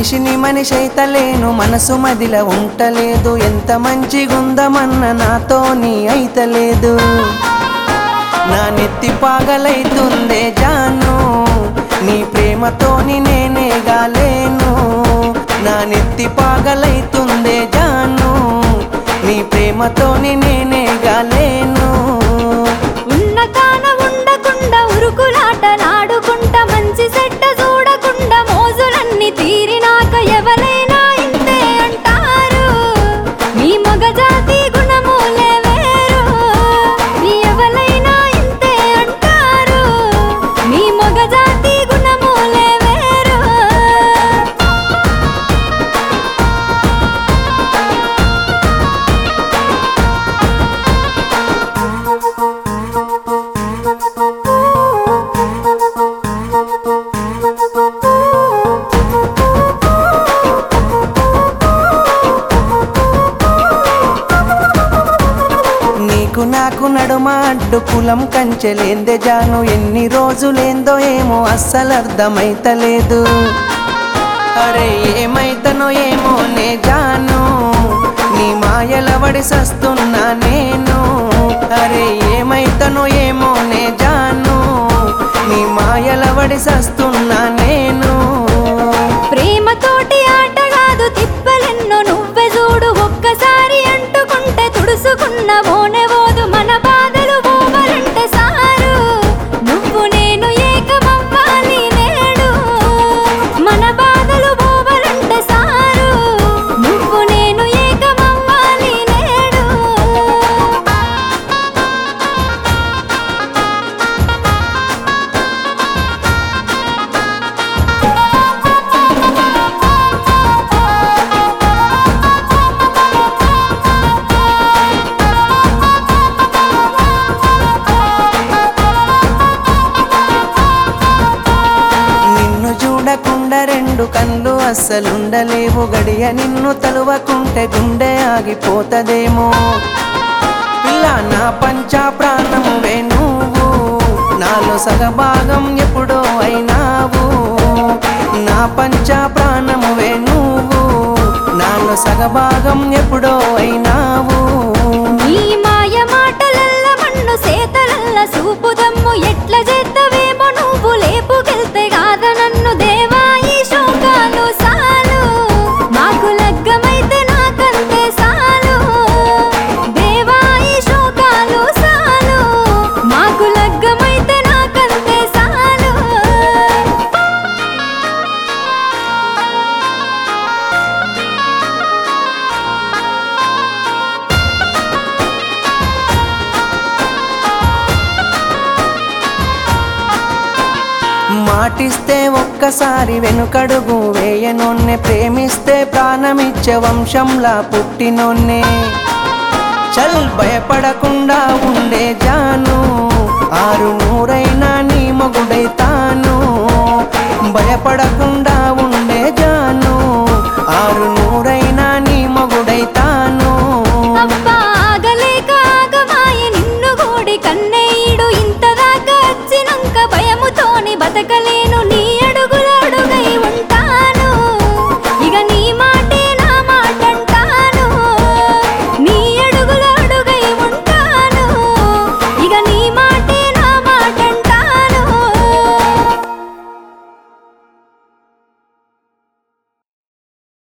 మనిషిని మనిషి అయితలేను మనసు మదిల ఉంటలేదు ఎంత మంచిగుందమన్న నాతోని అయితలేదు నా నెత్తి పాగలైతుందే జాను నీ ప్రేమతోని నేనే గాలేను నా నెత్తి పాగలైతుందే జాను నీ ప్రేమతోని నేనే గాలేను ఉన్న కాన ఉండకుండా ఉరుకులాటలాడుకుంటా మంచి సెట్ట చూడకుండా మోజులన్నీ తీరినాక ఎవరైనా ఇంతే అంటారు మీ మగజాతి గుణములే వేరు మీ ఎవరైనా ఇంతే అంటారు మీ మగజాతి గుణములే వేరు నీకు నాకు నడుమ అడ్డు కులం కంచెలేందే జాను ఎన్ని రోజులేందో ఏమో అస్సలు అర్థమైతలేదు అరే ఏమైతనో ఏమో నే జాను నీ మాయల వడి సస్తున్నా నేను అరే ఏమైతనో ఏమో నే జాను నీ మాయల వడి సస్తున్నా నేను ప్రేమతోటి ఆట కాదు తిప్పలెన్నో నువ్వే చూడు ఒక్కసారి అంటుకుంటే తుడుసుకున్న ఓనెవోదు మన బాధలు పోవాలంటే సారు నువ్వు నేను ఏకమవ్వాలి నేడు మన బాధలు పోవాలంటే సారు నువ్వు నేను ఏకమవ్వాలి నేడు నిన్ను చూడకుండా రెండు కళ్ళు అస్సలుండలేవు గడియ నిన్ను తలువకుంటే గుండె ఆగిపోతదేమో పిల్ల నా పంచా ప్రాణమువే నువ్వు నాలో సగభాగం ఎప్పుడో అయినావు నా పంచా ప్రాణమువే నువ్వు నాలో సగభాగం ఎప్పుడో అయినావు నీ మాయ మాటలల్ల మన్ను సేతలల్ల సూపుదమ్ము ఎట్ల చేద్దవేమో నువ్వు లేపుకెళ్తే కాద నన్ను దేవా ఈ శోకాలు సాలు మాకు లగ్గమైతే నాకంతే సాలు దేవా ఈ శోకాలు సాలు మాకు లగ్గమైతే నాకంతే సాలు మాటిస్తే ఒక్కసారి వెనుకడుగు వేయనోన్నే ప్రేమిస్తే ప్రాణమిచ్చే వంశంలా పుట్టినోన్నే చల్ భయపడకుండా ఉండే జాను ఆరు నూరైనా నీ మొగుడైతాను భయపడకుండా ఉండే జాను ఆరు నూరైనా నీ మొగుడైతాను అబ్బా ఆగలేక ఆగమాయి నిన్ను గూడి కన్నీడు ఇంతదాకా వచ్చినంక భయముతోని బతకలే